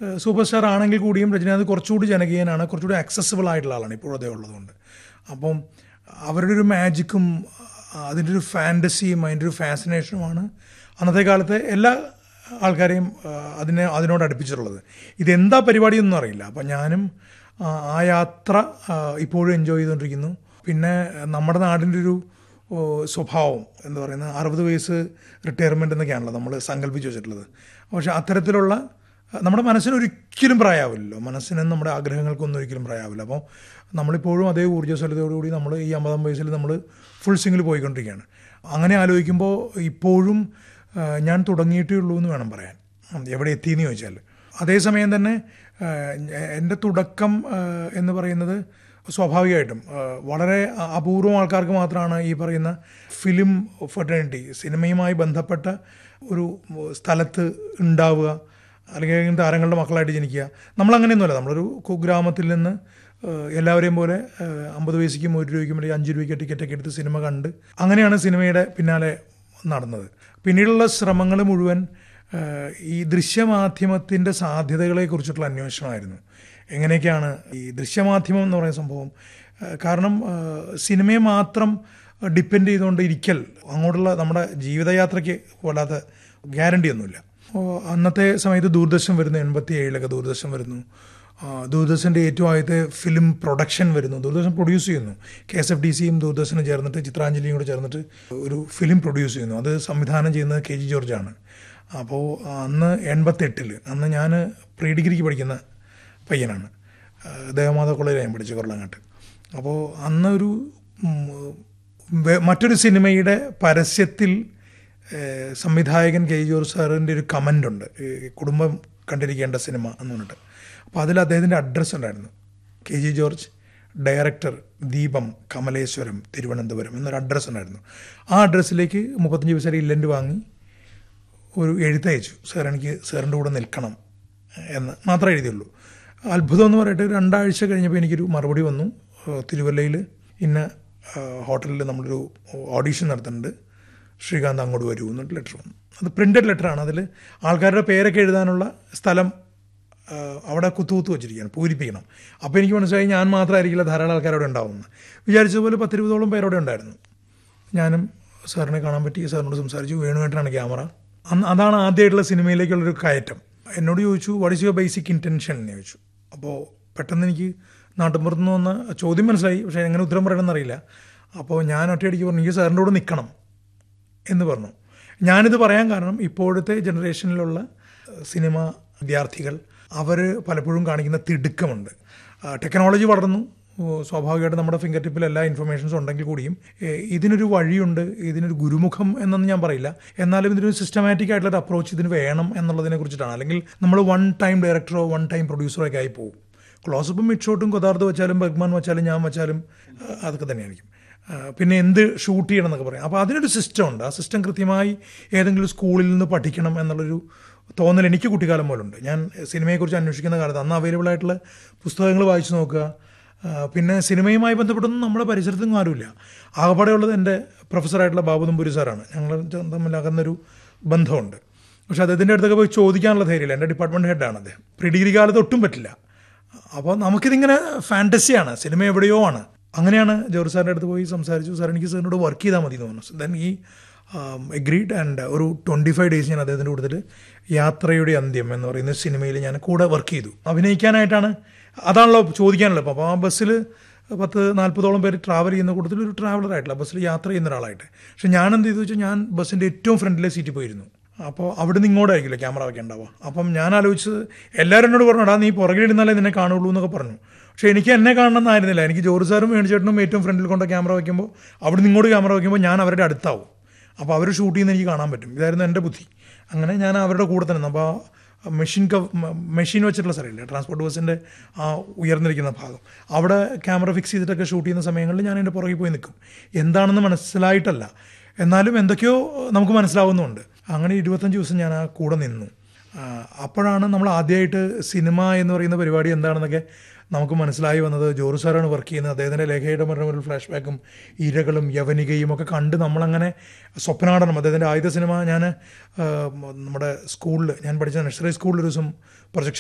ഏഹ്, super star ആണെങ്കിൽ കൂടിയും രജനീകാന്ത് കുറച്ചുകൂടി ജനകീയനാണ് കുറച്ചുകൂടി ആക്സസിബിൾ ആയിട്ടുള്ള ആളാണ് ഇപ്പോൾ അതേ ഉള്ളതുകൊണ്ട് അപ്പം അവരുടെ ഒരു മാജിക്കും അതിൻ്റെ ഒരു ഫാൻറ്റസിയും അതിൻ്റെ ഒരു ഫാസിനേഷനുമാണ് അന്നത്തെ കാലത്തെ എല്ലാ ആൾക്കാരെയും ആ, അതിനെ അതിനോട് അടുപ്പിച്ചിട്ടുള്ളത് ഇതെന്താ പരിപാടിയൊന്നും അറിയില്ല അപ്പം ഞാനും ആ, ആ യാത്ര ആ, ഇപ്പോഴും എൻജോയ് ചെയ്തുകൊണ്ടിരിക്കുന്നു പിന്നെ നമ്മുടെ നാടിൻ്റെ ഒരു ഓ, സ്വഭാവം എന്താ പറയുന്നത് അറുപത് വയസ്സ് റിട്ടയർമെൻ്റ് എന്നൊക്കെയാണല്ലോ നമ്മൾ സങ്കല്പിച്ച് വെച്ചിട്ടുള്ളത് പക്ഷേ അത്തരത്തിലുള്ള നമ്മുടെ മനസ്സിന് ഒരിക്കലും പ്രായമാവില്ലല്ലോ മനസ്സിനും നമ്മുടെ ആഗ്രഹങ്ങൾക്കൊന്നും ഒരിക്കലും പ്രായമാവില്ല അപ്പോൾ നമ്മളിപ്പോഴും അതേ ഊർജ്ജസ്വലതയോടുകൂടി നമ്മൾ ഈ അമ്പതാം വയസ്സിൽ നമ്മൾ ഫുൾ സിംഗിൽ പോയിക്കൊണ്ടിരിക്കുകയാണ് അങ്ങനെ ആലോചിക്കുമ്പോൾ ഇപ്പോഴും ആ, ഞാൻ തുടങ്ങിയിട്ടേ ഉള്ളൂ എന്ന് വേണം പറയാൻ ഉം, എവിടെ എത്തിയെന്ന് ചോദിച്ചാൽ അതേസമയം തന്നെ ആ, എൻ്റെ തുടക്കം ആ, എന്ന് പറയുന്നത് സ്വാഭാവികമായിട്ടും ആ, വളരെ അ- അപൂർവം ആൾക്കാർക്ക് മാത്രമാണ് ഈ പറയുന്ന ഫിലിം ഫെർട്ടേണിറ്റി സിനിമയുമായി ബന്ധപ്പെട്ട ഒരു സ്ഥലത്ത് ഉണ്ടാവുക അല്ലെങ്കിൽ ഏതെങ്കിലും താരങ്ങളുടെ മക്കളായിട്ട് ജനിക്കുക നമ്മളങ്ങനെയൊന്നുമല്ല നമ്മളൊരു കുഗ്രാമത്തിൽ നിന്ന് ഏഹ്, എല്ലാവരെയും പോലെ ഏഹ്, അമ്പത് പൈസയ്ക്കും ഒരു രൂപയ്ക്കും അല്ലെങ്കിൽ അഞ്ച് രൂപയ്ക്ക് ടിക്കറ്റൊക്കെ എടുത്ത് സിനിമ കണ്ട് അങ്ങനെയാണ് സിനിമയുടെ പിന്നാലെ നടന്നത് പിന്നീടുള്ള ശ്രമങ്ങൾ മുഴുവൻ ഏഹ്, ഈ ദൃശ്യമാധ്യമത്തിൻ്റെ സാധ്യതകളെ കുറിച്ചിട്ടുള്ള അന്വേഷണമായിരുന്നു എങ്ങനെയൊക്കെയാണ് ഈ ദൃശ്യമാധ്യമം എന്ന് പറയുന്ന സംഭവം ഏഹ്, കാരണം ഏഹ്, സിനിമയെ മാത്രം ഡിപ്പെൻഡ് ചെയ്തുകൊണ്ട് ഇരിക്കൽ അങ്ങോട്ടുള്ള നമ്മുടെ ജീവിതയാത്രയ്ക്ക് വല്ലാത്ത ഗ്യാരണ്ടി ഒന്നുമില്ല അപ്പോൾ അന്നത്തെ സമയത്ത് ദൂരദർശൻ വരുന്നു എൺപത്തി ഏഴിലൊക്കെ ദൂരദർശൻ വരുന്നു ആ, ദൂരദർശൻ്റെ ഏറ്റവും ആദ്യത്തെ ഫിലിം പ്രൊഡക്ഷൻ വരുന്നു ദൂരദർശൻ പ്രൊഡ്യൂസ് ചെയ്യുന്നു കെ എസ് എഫ് ഡി സിയും ദൂരദർശനും ചേർന്നിട്ട് ചിത്രാഞ്ജലിയും കൂടെ ചേർന്നിട്ട് ഒരു ഫിലിം പ്രൊഡ്യൂസ് ചെയ്യുന്നു അത് സംവിധാനം ചെയ്യുന്നത് കെ ജി ജോർജാണ് അപ്പോൾ അന്ന് എൺപത്തെട്ടിൽ അന്ന് ഞാൻ പ്രീ ഡിഗ്രിക്ക് പഠിക്കുന്ന പയ്യനാണ് ആ, ദേവമാത കോളേജിൽ ഞാൻ പഠിച്ചു കൊള്ളങ്ങാട്ട് അപ്പോൾ അന്ന് ഒരു ഉം, വേ- മറ്റൊരു സിനിമയുടെ പരസ്യത്തിൽ ഏഹ്, സംവിധായകൻ കെ ജോർജ് സാറിൻ്റെ ഒരു കമൻ്റ് ഉണ്ട് ഈ കുടുംബം കണ്ടിരിക്കേണ്ട സിനിമ എന്ന് പറഞ്ഞിട്ട് അപ്പോൾ അതിൽ അദ്ദേഹത്തിൻ്റെ അഡ്രസ്സ് ഉണ്ടായിരുന്നു കെ ജി ജോർജ് ഡയറക്ടർ ദീപം കമലേശ്വരം തിരുവനന്തപുരം എന്നൊരു അഡ്രസ്സ് ഉണ്ടായിരുന്നു ആ അഡ്രസ്സിലേക്ക് മുപ്പത്തഞ്ച് പൈസ ഇല്ലൻ്റ് വാങ്ങി ഒരു എഴുത്തയച്ചു സാർ എനിക്ക് സാറിൻ്റെ കൂടെ നിൽക്കണം എന്ന് മാത്രമേ എഴുതിയുള്ളൂ അത്ഭുതം എന്ന് പറയട്ടെ ഒരു രണ്ടാഴ്ച കഴിഞ്ഞപ്പോൾ എനിക്കൊരു മറുപടി വന്നു ഏഹ് തിരുവല്ലയിൽ ഇന്ന ഹോട്ടലിൽ നമ്മളൊരു ഓഡീഷൻ നടത്തുന്നുണ്ട് ശ്രീകാന്ത് അങ്ങോട്ട് വരൂ എന്നിട്ട് ലെറ്റർ വന്നു അത് പ്രിൻ്റഡ് ലെറ്ററാണ് അതിൽ ആൾക്കാരുടെ പേരൊക്കെ എഴുതാനുള്ള സ്ഥലം ഏഹ് അവിടെ കുത്തു കുത്തു വെച്ചിരിക്കുകയാണ് പൂരിപ്പിക്കണം അപ്പോൾ എനിക്ക് മനസ്സിലായി ഞാൻ മാത്രമായിരിക്കില്ല ധാരാളം ആൾക്കാരവിടെ ഉണ്ടാവുമെന്ന് വിചാരിച്ചതുപോലെ പത്തിരുപതോളം പേരവിടെ ഉണ്ടായിരുന്നു ഞാനും സാറിനെ കാണാൻ പറ്റി സാറിനോട് സംസാരിച്ചു വേണുവേട്ടനാണ് ക്യാമറ അന്ന് അതാണ് ആദ്യമായിട്ടുള്ള സിനിമയിലേക്കുള്ളൊരു കയറ്റം എന്നോട് ചോദിച്ചു what is your basic intention എന്ന് ചോദിച്ചു അപ്പോൾ പെട്ടെന്ന് എനിക്ക് നാട്ടുമ്പുറത്ത് നിന്ന് വന്ന ചോദ്യം മനസ്സിലായി പക്ഷേ എങ്ങനെ ഉത്തരം പറയണമെന്ന് അറിയില്ല അപ്പോൾ ഞാൻ ഒറ്റയടിക്ക് പറഞ്ഞു എനിക്ക് സാറിൻ്റെ കൂടെ നിൽക്കണം എന്ന് പറഞ്ഞു ഞാനിത് പറയാൻ കാരണം ഇപ്പോഴത്തെ ജനറേഷനിലുള്ള ഏഹ്, സിനിമ വിദ്യാർത്ഥികൾ അവർ പലപ്പോഴും കാണിക്കുന്ന തിടുക്കമുണ്ട് ആ, ടെക്നോളജി വളർന്നു ഓ, സ്വാഭാവികമായിട്ട് നമ്മുടെ ഫിംഗർ ടിപ്പിൽ എല്ലാ ഇൻഫർമേഷൻസും ഉണ്ടെങ്കിൽ കൂടിയും ഏഹ്, ഇതിനൊരു വഴിയുണ്ട് ഇതിനൊരു ഗുരുമുഖം എന്നൊന്നും ഞാൻ പറയില്ല എന്നാലും ഇതിനൊരു സിസ്റ്റമാറ്റിക് ആയിട്ടുള്ള ഒരു അപ്രോച്ച് ഇതിന് വേണം എന്നുള്ളതിനെ കുറിച്ചിട്ടാണ് അല്ലെങ്കിൽ നമ്മൾ വൺ ടൈം ഡയറക്ടറോ വൺ ടൈം പ്രൊഡ്യൂസറോ ഒക്കെ ആയി പോകും ക്ലോസപ്പും മിഡ് ഷോട്ടും കൊതാർത്ത് വെച്ചാലും ബർഗ്മാൻ വെച്ചാലും ഞാൻ വെച്ചാലും ആ, അതൊക്കെ തന്നെയായിരിക്കും ആ, പിന്നെ എന്ത് ഷൂട്ട് ചെയ്യണം എന്നൊക്കെ പറയാം അപ്പോൾ അതിനൊരു സിസ്റ്റം ഉണ്ട് ആ സിസ്റ്റം കൃത്യമായി ഏതെങ്കിലും സ്കൂളിൽ നിന്ന് പഠിക്കണം എന്നുള്ളൊരു തോന്നൽ എനിക്ക് കുട്ടിക്കാലം പോലുണ്ട് ഞാൻ സിനിമയെക്കുറിച്ച് അന്വേഷിക്കുന്ന കാലത്ത് അന്ന് അവൈലബിൾ ആയിട്ടുള്ള പുസ്തകങ്ങൾ വായിച്ചു നോക്കുക ആ, പിന്നെ സിനിമയുമായി ബന്ധപ്പെട്ടൊന്നും നമ്മുടെ പരിസരത്തൊന്നും ആരുമില്ല ആകപ്പാടെയുള്ളത് എൻ്റെ പ്രൊഫസറായിട്ടുള്ള ബാബു നമ്പൂരി സാറാണ് ഞങ്ങൾ തമ്മിൽ അകന്നൊരു ബന്ധമുണ്ട് പക്ഷെ അദ്ദേഹത്തിൻ്റെ അടുത്തൊക്കെ പോയി ചോദിക്കാനുള്ള ധൈര്യമില്ല എൻ്റെ ഡിപ്പാർട്ട്മെൻറ്റ് ഹെഡാണ് അദ്ദേഹം പ്രീ ഡിഗ്രി കാലത്ത് ഒട്ടും പറ്റില്ല അപ്പോൾ നമുക്കിതിങ്ങനെ ഫാൻറ്റസിയാണ് സിനിമ എവിടെയോ ആണ് അങ്ങനെയാണ് ജോർജ് സാറിൻ്റെ അടുത്ത് പോയി സംസാരിച്ചു സാർ എനിക്ക് സാറിനോട് വർക്ക് ചെയ്താൽ മതി എന്ന് പറഞ്ഞു ദെൻ ഈ എഗ്രീഡ് ആൻഡ് ഒരു ട്വൻറ്റി ഫൈവ് ഡേയ്സ് ഞാൻ അദ്ദേഹത്തിൻ്റെ കൂടുതൽ യാത്രയുടെ അന്ത്യം എന്ന് പറയുന്ന സിനിമയിൽ ഞാൻ കൂടെ വർക്ക് ചെയ്തു അഭിനയിക്കാനായിട്ടാണ് അതാണല്ലോ ചോദിക്കാനുള്ളത് അപ്പോൾ ആ ബസ്സിൽ പത്ത് നാൽപ്പതോളം പേര് ട്രാവൽ ചെയ്യുന്ന കൂട്ടത്തിൽ ഒരു ട്രാവലർ ആയിട്ടില്ല ബസ്സിൽ യാത്ര ചെയ്യുന്ന ഒരാളായിട്ട് പക്ഷെ ഞാൻ എന്ത് ചെയ്തു വെച്ചാൽ ഞാൻ ബസ്സിൻ്റെ ഏറ്റവും ഫ്രണ്ടിലെ സീറ്റിൽ പോയിരുന്നു അപ്പോൾ അവിടെ നിന്ന് ഇങ്ങോട്ടായിരിക്കില്ല ക്യാമറ ഒക്കെ ഉണ്ടാവുക അപ്പം ഞാൻ ആലോചിച്ചത് എല്ലാവരും എന്നോട് പറഞ്ഞു എടാ നീ പുറകിലിരുന്നാലേ നിന്നെ കാണുള്ളൂ എന്നൊക്കെ പറഞ്ഞു പക്ഷേ എനിക്ക് എന്നെ കാണണമെന്നായിരുന്നില്ല എനിക്ക് ജോർജ് സാറും വേണിച്ചേട്ടനും ഏറ്റവും ഫ്രണ്ടിൽ കൊണ്ട് ക്യാമറ വയ്ക്കുമ്പോൾ അവിടെ നിന്ന് ഇങ്ങോട്ട് ക്യാമറ വയ്ക്കുമ്പോൾ ഞാൻ അവരുടെ അടുത്താവും അപ്പോൾ അവർ ഷൂട്ട് ചെയ്യുന്ന എനിക്ക് കാണാൻ പറ്റും ഇതായിരുന്നു എൻ്റെ ബുദ്ധി അങ്ങനെ ഞാൻ അവരുടെ കൂടെ തന്നെ അപ്പോൾ മെഷീൻ കവ് മെഷീൻ വെച്ചിട്ടുള്ള സ്ഥലമില്ല ട്രാൻസ്പോർട്ട് ബസ്സിൻ്റെ ആ ഉയർന്നിരിക്കുന്ന ഭാഗം അവിടെ ക്യാമറ ഫിക്സ് ചെയ്തിട്ടൊക്കെ ഷൂട്ട് ചെയ്യുന്ന സമയങ്ങളിൽ ഞാൻ എൻ്റെ പുറകിൽ പോയി നിൽക്കും എന്താണെന്ന് മനസ്സിലായിട്ടല്ല എന്നാലും എന്തൊക്കെയോ നമുക്ക് മനസ്സിലാവുന്നുണ്ട് അങ്ങനെ ഇരുപത്തഞ്ച് ദിവസം ഞാൻ ആ കൂടെ നിന്നു ആ, അപ്പോഴാണ് നമ്മൾ ആദ്യമായിട്ട് സിനിമ എന്ന് പറയുന്ന പരിപാടി എന്താണെന്നൊക്കെ നമുക്ക് മനസ്സിലായി വന്നത് ജോറു സാറാണ് വർക്ക് ചെയ്യുന്നത് അദ്ദേഹത്തിൻ്റെ ലേഖയുടെ മരണം ഒരു ഫ്ലാഷ് ബാക്കും ഇരകളും യവനികയും ഒക്കെ കണ്ട് നമ്മളങ്ങനെ സ്വപ്നാടനം അദ്ദേഹത്തിൻ്റെ ആദ്യത്തെ സിനിമ ഞാൻ നമ്മുടെ സ്കൂളിൽ ഞാൻ പഠിച്ച നഴ്സറി സ്കൂളിൽ ഒരു ദിവസം പ്രൊജക്ഷൻ